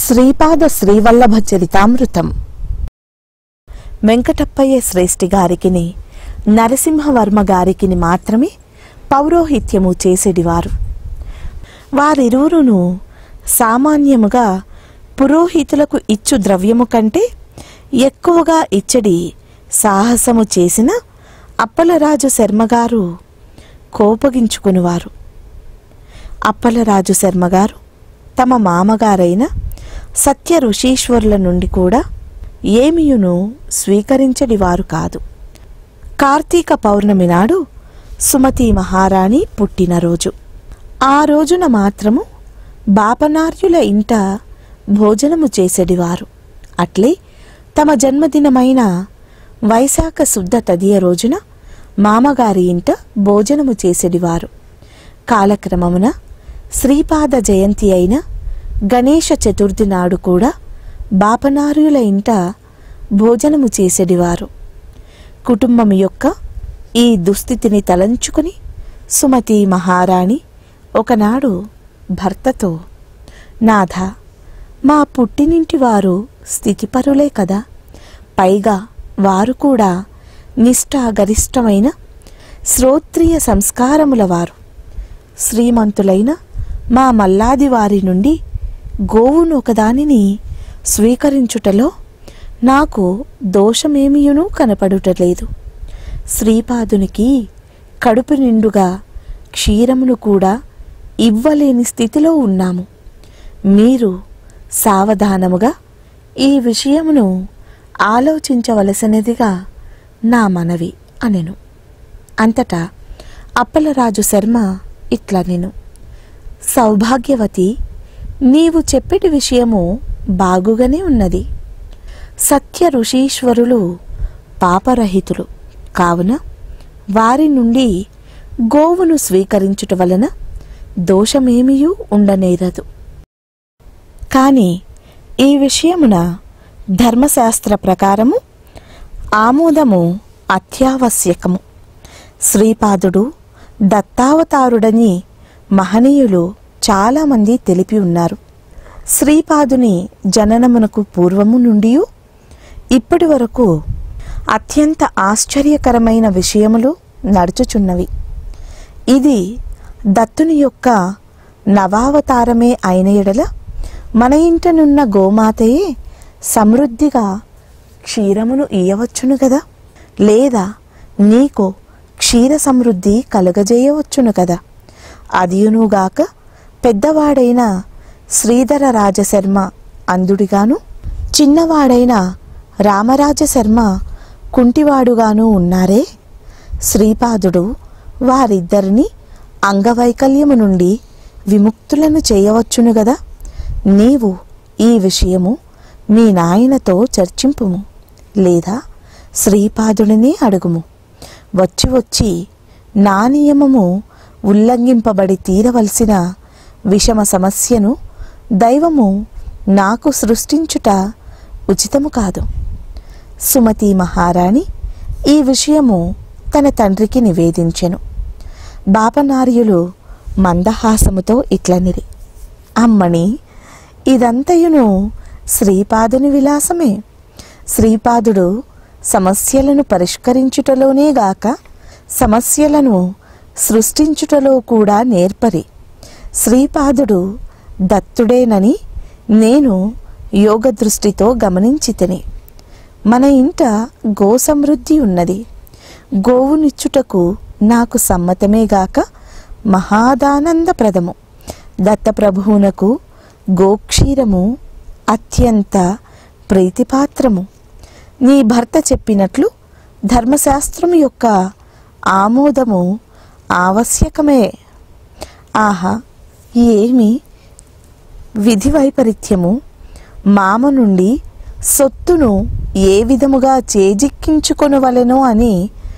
శ్రీపాద శ్రీవల్లభ చరితామృతం వెంకటప్పయ్య శ్రేష్ఠి గారికిని నరసింహవర్మ గారికిని మాత్రమే పౌరోహిత్యము చేసేటివారు వారిరువురును సామాన్యముగా పురోహితులకు ఇచ్చు ద్రవ్యము కంటే ఎక్కువగా ఇచ్చడి సాహసము చేసిన అప్పలరాజు శర్మగారు కోపగించుకునివారు అప్పలరాజు శర్మగారు తమ మామగారైన సత్య ఋషీశ్వరుల నుండి కూడా ఏమియును స్వీకరించడివారు కాదు కార్తీక పౌర్ణమి నాడు సుమతి మహారాణి పుట్టినరోజు ఆ రోజున మాత్రము బాపనార్యుల ఇంట భోజనము చేసేడివారు అట్లే తమ జన్మదినమైన వైశాఖ శుద్ధ తదియ రోజున మామగారి ఇంట భోజనము చేసేడివారు కాలక్రమమున శ్రీపాద జయంతి అయిన గణేష చతుర్థి నాడు కూడా బాపనార్యుల ఇంట భోజనము చేసేడివారు కుటుంబం యొక్క ఈ దుస్థితిని తలంచుకుని సుమతి మహారాణి ఒకనాడు భర్తతో నాథ మా పుట్టినింటి వారు స్థితిపరులే కదా పైగా వారు కూడా నిష్ఠాగరిష్టమైన శ్రోత్రియ సంస్కారముల వారు శ్రీమంతులైన మా మల్లాది వారి నుండి గోవును ఒకదానిని స్వీకరించుటలో నాకు దోషమేమియును కనపడుటలేదు శ్రీపాదునికి కడుపు నిండుగా క్షీరమును కూడా ఇవ్వలేని స్థితిలో ఉన్నాము మీరు సావధానముగా ఈ విషయమును ఆలోచించవలసినదిగా నా మనవి అనెను అంతటా అప్పలరాజు శర్మ ఇట్లా నేను సౌభాగ్యవతి నీవు చెప్పేటి విషయము బాగుగానే ఉన్నది సత్య ఋషీశ్వరులు పాపరహితులు కావున వారి నుండి గోవును స్వీకరించుట వలన దోషమేమియూ ఉండనేరదు కాని ఈ విషయమున ధర్మశాస్త్ర ప్రకారము ఆమోదము అత్యావశ్యకము శ్రీపాదుడు దత్తావతారుడని మహనీయులు చాలామంది తెలిపి ఉన్నారు శ్రీపాదుని జననమునకు పూర్వము నుండి ఇప్పటి వరకు అత్యంత ఆశ్చర్యకరమైన విషయములు నడుచుచున్నవి ఇది దత్తుని యొక్క నవావతారమే అయిన ఎడల మన ఇంటనున్న గోమాతయే సమృద్ధిగా క్షీరమును ఇయ్యవచ్చును కదా లేదా నీకు క్షీర సమృద్ధి కలుగజేయవచ్చును కదా అదియునుగాక పెద్దవాడైన శ్రీధర రాజశర్మ అందుడిగాను చిన్నవాడైన రామరాజశర్మ కుంటివాడుగాను ఉన్నారే శ్రీపాదుడు వారిద్దరిని అంగవైకల్యము నుండి విముక్తులను చేయవచ్చును గదా నీవు ఈ విషయము మీ నాయనతో చర్చింపుము లేదా శ్రీపాదుడిని అడుగుము వచ్చి వచ్చి నా నియమము ఉల్లంఘింపబడి తీరవలసిన విషమ సమస్యను దైవము నాకు సృష్టించుట ఉచితము కాదు సుమతి మహారాణి ఈ విషయము తన తండ్రికి నివేదించెను బాపనార్యులు మందహాసముతో ఇట్లనిరి అమ్మని ఇదంతయును శ్రీపాదుని విలాసమే శ్రీపాదుడు సమస్యలను పరిష్కరించుటలోనే గాక సమస్యలను సృష్టించుటలో కూడా నేర్పరి శ్రీపాదుడు దత్తుడేనని నేను యోగ దృష్టితో గమనించి తిని మన ఇంట గో సమృద్ధి ఉన్నది గోవునిచ్చుటకు నాకు సమ్మతమే గాక మహాదానందప్రదము దత్తప్రభువునకు గోక్షీరము అత్యంత ప్రీతిపాత్రము నీ భర్త చెప్పినట్లు ధర్మశాస్త్రము యొక్క ఆమోదము ఆవశ్యకమే ఆహా ఏమి విధి వైపరీత్యము మామ నుండి సొత్తును ఏ విధముగా చేజిక్కించుకొనవలెనో అని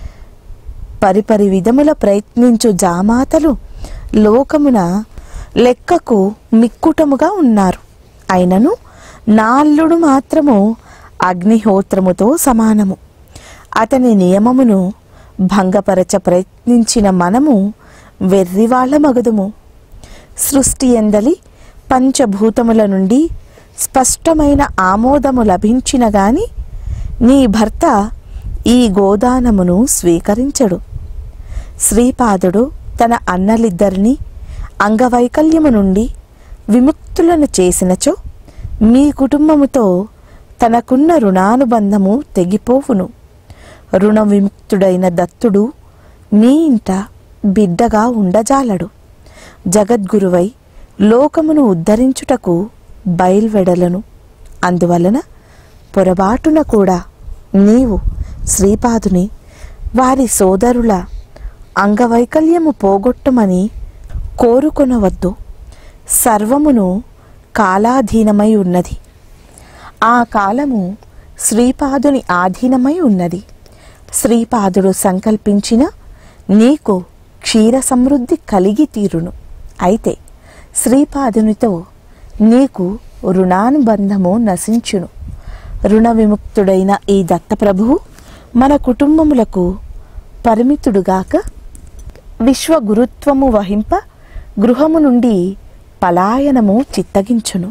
పరిపరి విధముల ప్రయత్నించు జామాతలు లోకమున లెక్కకు మిక్కుటముగా ఉన్నారు అయినను నాల్లుడు మాత్రము అగ్నిహోత్రముతో సమానము అతని నియమమును భంగపరచ ప్రయత్నించిన మనము వెర్రివాళ్ల మగదుము సృష్టి ఎందలి పంచభూతముల నుండి స్పష్టమైన ఆమోదము లభించిన గాని నీ భర్త ఈ గోదానమును స్వీకరించడు శ్రీపాదుడు తన అన్నలిద్దరినీ అంగవైకల్యము నుండి విముక్తులను చేసినచో మీ కుటుంబముతో తనకున్న రుణానుబంధము తెగిపోవును రుణ విముక్తుడైన దత్తుడు మీ ఇంట బిడ్డగా ఉండజాలడు జగద్గురువై లోకమును ఉద్ధరించుటకు బయల్వెడలను అందువలన పొరబాటున కూడా నీవు శ్రీపాదుని వారి సోదరుల అంగవైకల్యము పోగొట్టమని కోరుకొనవద్దు సర్వమును కాలాధీనమై ఉన్నది ఆ కాలము శ్రీపాదుని ఆధీనమై ఉన్నది శ్రీపాదుడు సంకల్పించిన నీకు క్షీర సమృద్ధి కలిగి తీరును అయితే శ్రీపాదునితో నీకు రుణానుబంధము నశించును రుణ విముక్తుడైన ఈ దత్తప్రభువు మన కుటుంబములకు పరిమితుడుగాక విశ్వగురుత్వము వహింప గృహము నుండి పలాయనము చిత్తగించును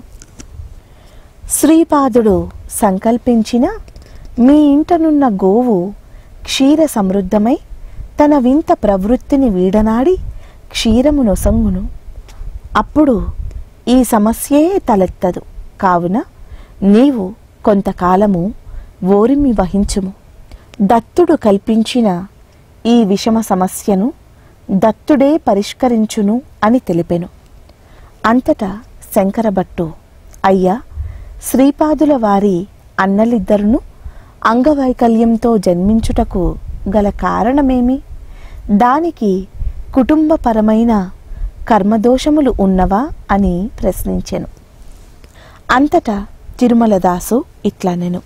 శ్రీపాదుడు సంకల్పించిన మీ ఇంటనున్న గోవు క్షీర సమృద్ధమై తన వింత ప్రవృత్తిని వీడనాడి క్షీరము నొసంగును అప్పుడు ఈ సమస్యే తలెత్తదు కావున నీవు కొంతకాలము ఓరిమి వహించుము దత్తుడు కల్పించిన ఈ విషమ సమస్యను దత్తుడే పరిష్కరించును అని తెలిపెను అంతటా శంకరభట్టు అయ్యా శ్రీపాదుల వారి అన్నలిద్దరును అంగవైకల్యంతో జన్మించుటకు గల కారణమేమి దానికి కుటుంబపరమైన కర్మదోషములు ఉన్నవా అని ప్రశ్నించెను అంతటా తిరుమలదాసు ఇట్లనెను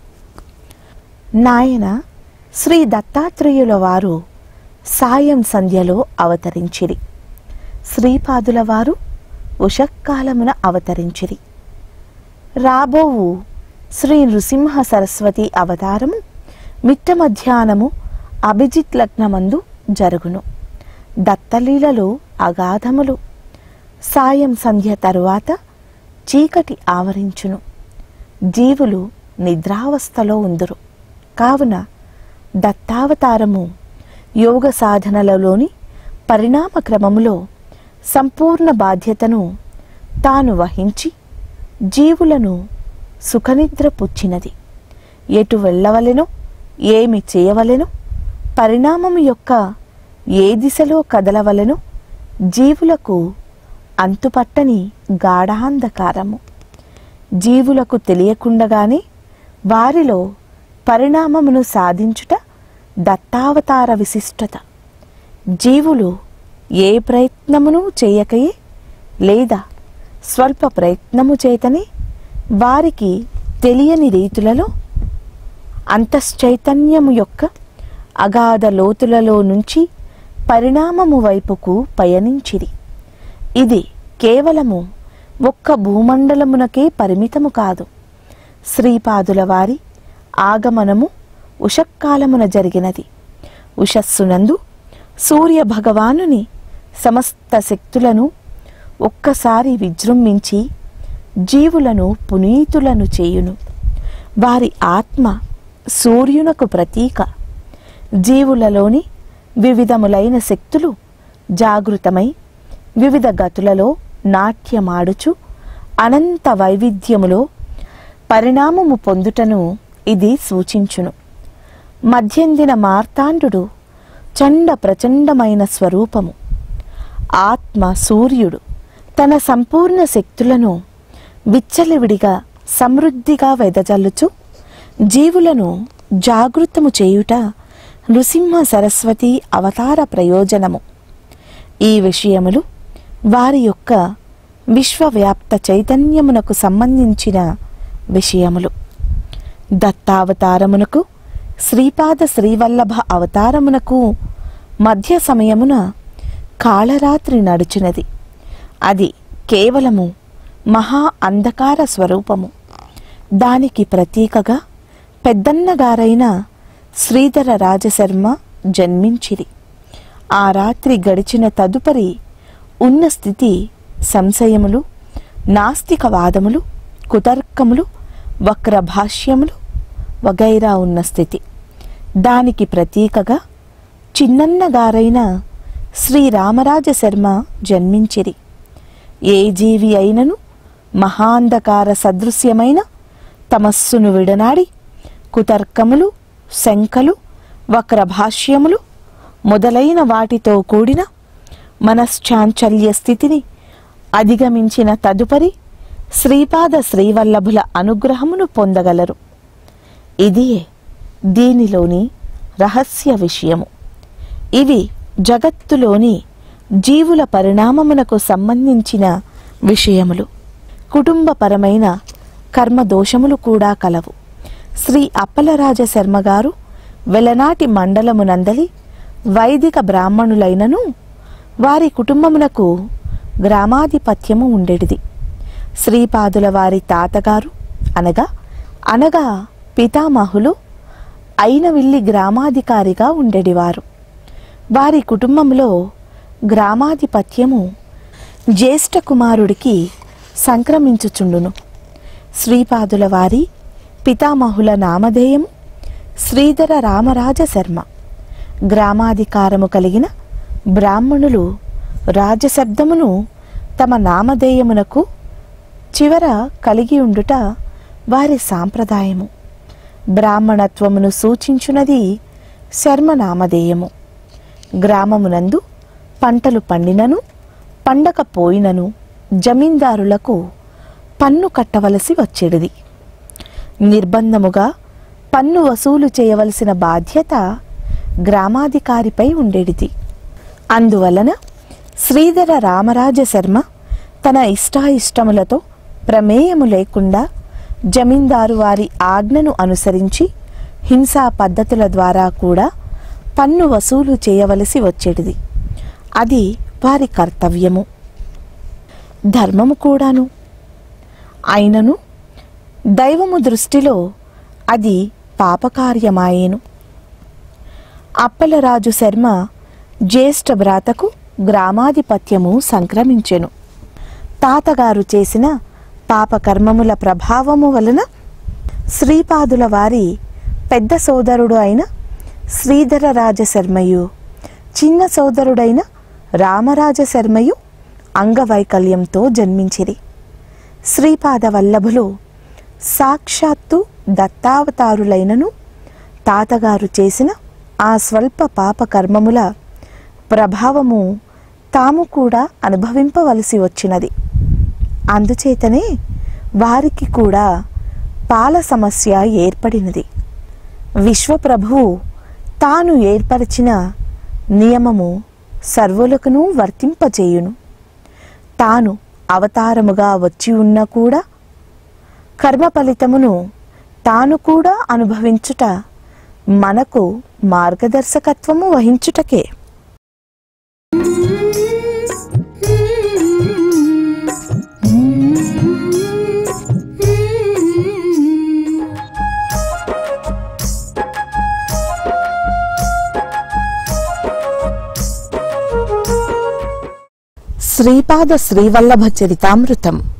నాయన శ్రీ దత్తాత్రేయుల వారు సాయం సంధ్యలో అవతరించిరి శ్రీపాదుల వారు ఉషక్కాలమున అవతరించిరి రాబోవు శ్రీ నృసింహ సరస్వతి అవతారము మిట్ట మధ్యాహ్నము అభిజిత్ లగ్నమందు జరుగును దత్తలీలలో అగాధములు సాయం సంధ్య తరువాత చీకటి ఆవరించును జీవులు నిద్రావస్థలో ఉందురు కావున దత్తావతారము యోగ సాధనలలోని పరిణామ క్రమములో సంపూర్ణ బాధ్యతను తాను వహించి జీవులను సుఖనిద్ర పుచ్చినది ఎటు వెళ్ళవలెనో ఏమి చేయవలెనో పరిణామము యొక్క ఏ దిశలో కదలవలెనో జీవులకు అంతుపట్టని గాఢాంధకారము జీవులకు తెలియకుండగానే వారిలో పరిణామమును సాధించుట దత్తావతార విశిష్టత జీవులు ఏ ప్రయత్నమును చేయకయే లేదా స్వల్ప ప్రయత్నము చేతనే వారికి తెలియని రీతులలో అంతశ్చైతన్యము యొక్క అగాధ లోతులలో నుంచి పరిణామము వైపుకు పయనించిరి ఇది కేవలము ఒక్క భూమండలమునకే పరిమితము కాదు శ్రీపాదుల వారి ఆగమనము ఉషక్కాలమున జరిగినది ఉషస్సునందు సూర్య భగవానుని సమస్త శక్తులను ఒక్కసారి విజృంభించి జీవులను పునీతులను చేయును వారి ఆత్మ సూర్యునకు ప్రతీక జీవులలోని వివిధములైన శక్తులు జాగృతమై వివిధ గతులలో నాట్యమాడుచు అనంత వైవిధ్యములో పరిణామము పొందుటను ఇది సూచించును మధ్యందిన మార్తాండు చండ ప్రచండమైన స్వరూపము ఆత్మ సూర్యుడు తన సంపూర్ణ శక్తులను విచ్చలవిడిగా సమృద్ధిగా వెదజల్లుచు జీవులను జాగృతము చేయుట నృసింహ సరస్వతి అవతార ప్రయోజనము ఈ విషయములు వారి యొక్క విశ్వవ్యాప్త చైతన్యమునకు సంబంధించిన విషయములు దత్తావతారమునకు శ్రీపాద శ్రీవల్లభ అవతారమునకు మధ్య సమయమున కాళరాత్రి నడుచునది అది కేవలము మహా అంధకార స్వరూపము దానికి ప్రతీకగా పెద్దన్నగారైన శ్రీధర రాజశర్మ జన్మించిరి ఆ రాత్రి గడిచిన తదుపరి ఉన్న స్థితి సంశయములు నాస్తికవాదములు కుతర్కములు వక్ర భాష్యములు వగైరా ఉన్న స్థితి దానికి ప్రతీకగా చిన్నన్నగారైన శ్రీ రామరాజ శర్మ జన్మించిరి ఏ జీవి అయినను మహాంధకార సదృశ్యమైన తమస్సును విడనాడి కుతర్కములు శంకలు వక్రభాష్యములు మొదలైన వాటితో కూడిన మనశ్చాంచల్య స్థితిని అధిగమించిన తదుపరి శ్రీపాద శ్రీవల్లభుల అనుగ్రహమును పొందగలరు ఇదియే దీనిలోని రహస్య విషయము ఇవి జగత్తులోని జీవుల పరిణామమునకు సంబంధించిన విషయములు కుటుంబపరమైన కర్మదోషములు కూడా కలవు శ్రీ అప్పలరాజ శర్మ గారు వెలనాటి మండలమునందలి వైదిక బ్రాహ్మణులైనను వారి కుటుంబమునకు గ్రామాధిపత్యము ఉండేటిది శ్రీపాదుల వారి తాతగారు అనగా అనగా పితామహులు అయినవిల్లి గ్రామాధికారిగా ఉండేటివారు వారి కుటుంబంలో గ్రామాధిపత్యము జ్యేష్ఠ కుమారుడికి సంక్రమించుచుండును శ్రీపాదుల వారి పితామహుల నామధేయము శ్రీధర రామరాజ శర్మ గ్రామాధికారము కలిగిన బ్రాహ్మణులు రాజశబ్దమును తమ నామధేయమునకు చివర కలిగి ఉండుట వారి సాంప్రదాయము బ్రాహ్మణత్వమును సూచించునది శర్మ నామధేయము గ్రామమునందు పంటలు పండినను పండకపోయినను జమీందారులకు పన్ను కట్టవలసి వచ్చేడిది నిర్బంధముగా పన్ను వసూలు చేయవలసిన బాధ్యత గ్రామాధికారిపై ఉండేడిది అందువలన శ్రీధర రామరాజ శర్మ తన ఇష్టాయిష్టములతో ప్రమేయము లేకుండా జమీందారు వారి ఆజ్ఞను అనుసరించి హింసా పద్ధతుల ద్వారా కూడా పన్ను వసూలు చేయవలసి వచ్చేటిది అది వారి కర్తవ్యము ధర్మము కూడాను అయినను దైవము దృష్టిలో అది పాపకార్యమాయేను అప్పలరాజు శర్మ జ్యేష్ఠ భ్రాతకు గ్రామాధిపత్యము సంక్రమించెను తాతగారు చేసిన పాపకర్మముల ప్రభావము వలన శ్రీపాదుల వారి పెద్ద సోదరుడు అయిన శ్రీధర రాజశర్మయు చిన్న సోదరుడైన రామరాజ శర్మయు అంగవైకల్యంతో జన్మించిరి శ్రీపాద వల్లభులు సాక్షాత్తు దత్తావతారులైనను తాతగారు చేసిన ఆ స్వల్ప పాప కర్మముల ప్రభావము తాము కూడా అనుభవింపవలసి వచ్చినది అందుచేతనే వారికి కూడా పాల సమస్య ఏర్పడినది విశ్వప్రభువు తాను ఏర్పరిచిన నియమము సర్వులకును వర్తింపచేయును తాను అవతారముగా వచ్చి ఉన్న కూడా కర్మ ఫలితమును తాను కూడా అనుభవించుట మనకు మార్గదర్శకత్వము వహించుటకే శ్రీపాద శ్రీవల్లభ చరితామృతం